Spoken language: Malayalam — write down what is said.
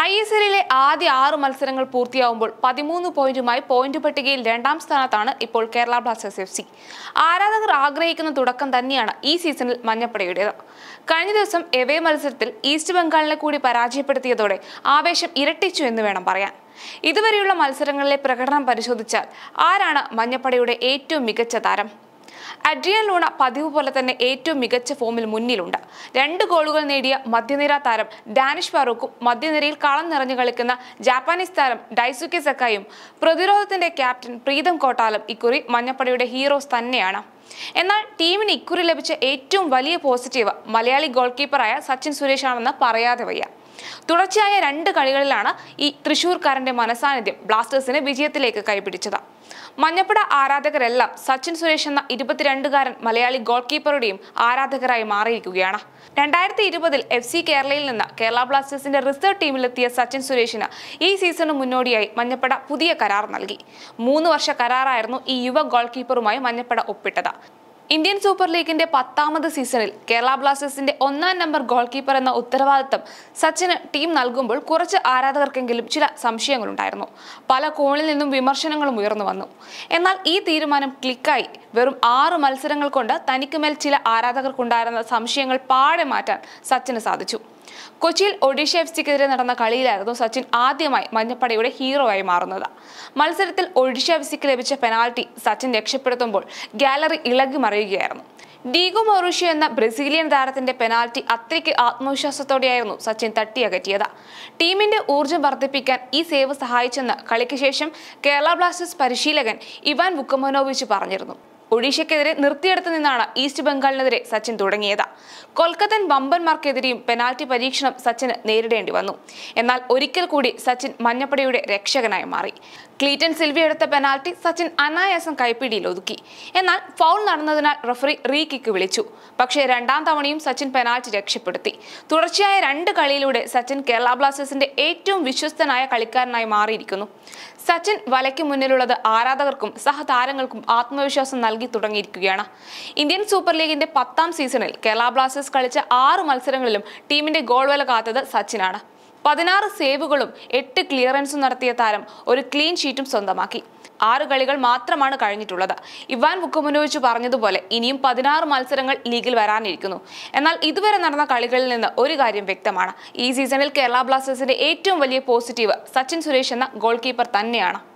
ഐ എസ് എല്ലിലെ ആദ്യ ആറ് മത്സരങ്ങൾ പൂർത്തിയാവുമ്പോൾ പതിമൂന്ന് പോയിന്റുമായി പോയിന്റ് പട്ടികയിൽ രണ്ടാം സ്ഥാനത്താണ് ഇപ്പോൾ കേരള ബ്ലാസ്റ്റേഴ്സ് എഫ് സി ആരാധകർ ആഗ്രഹിക്കുന്ന തുടക്കം തന്നെയാണ് ഈ സീസണിൽ മഞ്ഞപ്പടയുടേത് കഴിഞ്ഞ ദിവസം എവേ മത്സരത്തിൽ ഈസ്റ്റ് ബംഗാളിനെ കൂടി പരാജയപ്പെടുത്തിയതോടെ ആവേശം ഇരട്ടിച്ചു എന്ന് വേണം പറയാൻ ഇതുവരെയുള്ള മത്സരങ്ങളിലെ പ്രകടനം പരിശോധിച്ചാൽ ആരാണ് മഞ്ഞപ്പടയുടെ ഏറ്റവും മികച്ച താരം അഡ്രിയൻ ലൂണ പതിവ് പോലെ തന്നെ ഏറ്റവും മികച്ച ഫോമിൽ മുന്നിലുണ്ട് രണ്ട് ഗോളുകൾ നേടിയ മധ്യനിര താരം ഡാനിഷ് ഫാറൂഖും മധ്യനിരയിൽ കളം നിറഞ്ഞു കളിക്കുന്ന ജാപ്പാനീസ് താരം ഡൈസുക്കെ സക്കായും പ്രതിരോധത്തിന്റെ ക്യാപ്റ്റൻ പ്രീതം കോട്ടാലും ഇക്കുറി മഞ്ഞപ്പടയുടെ ഹീറോസ് തന്നെയാണ് എന്നാൽ ടീമിന് ഇക്കുറി ലഭിച്ച ഏറ്റവും വലിയ പോസിറ്റീവ് മലയാളി ഗോൾ കീപ്പറായ സച്ചിൻ സുരേഷാണെന്ന് പറയാതെ വയ്യ തുടർച്ചയായ രണ്ട് കളികളിലാണ് ഈ തൃശൂർക്കാരന്റെ മനസാന്നിധ്യം ബ്ലാസ്റ്റേഴ്സിനെ വിജയത്തിലേക്ക് കൈപിടിച്ചത് മഞ്ഞപ്പട ആരാധകരെല്ലാം സച്ചിൻ സുരേഷ് എന്ന ഇരുപത്തിരണ്ടുകാരൻ മലയാളി ഗോൾ കീപ്പറുടെയും ആരാധകരായി മാറിയിരിക്കുകയാണ് രണ്ടായിരത്തി ഇരുപതിൽ എഫ് സി കേരളയിൽ നിന്ന് കേരള ബ്ലാസ്റ്റേഴ്സിന്റെ റിസർവ് ടീമിലെത്തിയ സച്ചിൻ സുരേഷിന് ഈ സീസണിന് മുന്നോടിയായി മഞ്ഞപ്പട പുതിയ കരാർ നൽകി മൂന്ന് വർഷ കരാറായിരുന്നു ഈ യുവ ഗോൾ കീപ്പറുമായി മഞ്ഞപ്പട ഒപ്പിട്ടത് ഇന്ത്യൻ സൂപ്പർ ലീഗിന്റെ പത്താമത് സീസണിൽ കേരള ബ്ലാസ്റ്റേഴ്സിന്റെ ഒന്നാം നമ്പർ ഗോൾ കീപ്പർ എന്ന ഉത്തരവാദിത്തം സച്ചിന് ടീം നൽകുമ്പോൾ കുറച്ച് ആരാധകർക്കെങ്കിലും ചില സംശയങ്ങളുണ്ടായിരുന്നു പല കോണിൽ നിന്നും വിമർശനങ്ങളും ഉയർന്നു വന്നു എന്നാൽ ഈ തീരുമാനം ക്ലിക്കായി വെറും ആറ് മത്സരങ്ങൾ കൊണ്ട് തനിക്ക് മേൽ ചില ആരാധകർക്കുണ്ടായിരുന്ന സംശയങ്ങൾ പാടെ മാറ്റാൻ സച്ചിന് സാധിച്ചു കൊച്ചിയിൽ ഒഡീഷ എഫ് സിക്കെതിരെ നടന്ന കളിയിലായിരുന്നു സച്ചിൻ ആദ്യമായി മഞ്ഞപ്പടയുടെ ഹീറോ ആയി മാറുന്നത് മത്സരത്തിൽ ഒഡീഷ എഫ് സിക്ക് ലഭിച്ച പെനാൽറ്റി സച്ചിൻ രക്ഷപ്പെടുത്തുമ്പോൾ ഗാലറി ഇളകി മറിയുകയായിരുന്നു ഡീഗോ മൊറൂഷ്യോ എന്ന ബ്രസീലിയൻ താരത്തിന്റെ പെനാൽറ്റി അത്രയ്ക്ക് ആത്മവിശ്വാസത്തോടെയായിരുന്നു സച്ചിൻ തട്ടിയകറ്റിയത് ടീമിന്റെ ഊർജ്ജം വർദ്ധിപ്പിക്കാൻ ഈ സേവ് സഹായിച്ചെന്ന് കളിക്ക് ശേഷം കേരള ബ്ലാസ്റ്റേഴ്സ് പരിശീലകൻ ഇവാൻ വുക്കമനോവിച്ച് പറഞ്ഞിരുന്നു ഒഡീഷയ്ക്കെതിരെ നിർത്തിയെടുത്ത് നിന്നാണ് ഈസ്റ്റ് ബംഗാളിനെതിരെ സച്ചിൻ തുടങ്ങിയത് കൊൽക്കത്തൻ വമ്പന്മാർക്കെതിരെയും പെനാൽറ്റി പരീക്ഷണം സച്ചിന് നേരിടേണ്ടി വന്നു എന്നാൽ ഒരിക്കൽ കൂടി സച്ചിൻ മഞ്ഞപ്പടയുടെ രക്ഷകനായി മാറി ക്ലീറ്റൻ സിൽവി എടുത്ത പെനാൽറ്റി സച്ചിൻ അനായാസം കൈപ്പിടിയിൽ ഒതുക്കി എന്നാൽ ഫൗൾ നടന്നതിനാൽ റഫറി റീ കിക്ക് വിളിച്ചു പക്ഷേ രണ്ടാം തവണയും സച്ചിൻ പെനാൽറ്റി രക്ഷപ്പെടുത്തി തുടർച്ചയായ രണ്ട് കളിയിലൂടെ സച്ചിൻ കേരള ബ്ലാസ്റ്റേഴ്സിന്റെ ഏറ്റവും വിശ്വസ്തനായ കളിക്കാരനായി മാറിയിരിക്കുന്നു സച്ചിൻ വലയ്ക്ക് മുന്നിലുള്ളത് ആരാധകർക്കും സഹതാരങ്ങൾക്കും ആത്മവിശ്വാസം നൽകി തുടങ്ങിയിരിക്കുകയാണ് ഇന്ത്യൻ സൂപ്പർ ലീഗിന്റെ പത്താം സീസണിൽ കേരള ബ്ലാസ്റ്റേഴ്സ് കളിച്ച ആറ് മത്സരങ്ങളിലും ടീമിന്റെ ഗോൾ വില കാത്തത് സച്ചിനാണ് പതിനാറ് സേവുകളും എട്ട് ക്ലിയറൻസും നടത്തിയ താരം ഒരു ക്ലീൻ ഷീറ്റും സ്വന്തമാക്കി ആറ് കളികൾ മാത്രമാണ് കഴിഞ്ഞിട്ടുള്ളത് ഇവാൻ വുക്കുമുനോവിച്ച് പറഞ്ഞതുപോലെ ഇനിയും പതിനാറ് മത്സരങ്ങൾ ലീഗിൽ വരാനിരിക്കുന്നു എന്നാൽ ഇതുവരെ നടന്ന കളികളിൽ നിന്ന് ഒരു കാര്യം വ്യക്തമാണ് ഈ സീസണിൽ കേരള ബ്ലാസ്റ്റേഴ്സിന്റെ ഏറ്റവും വലിയ പോസിറ്റീവ് സച്ചിൻ സുരേഷ് എന്ന ഗോൾ കീപ്പർ തന്നെയാണ്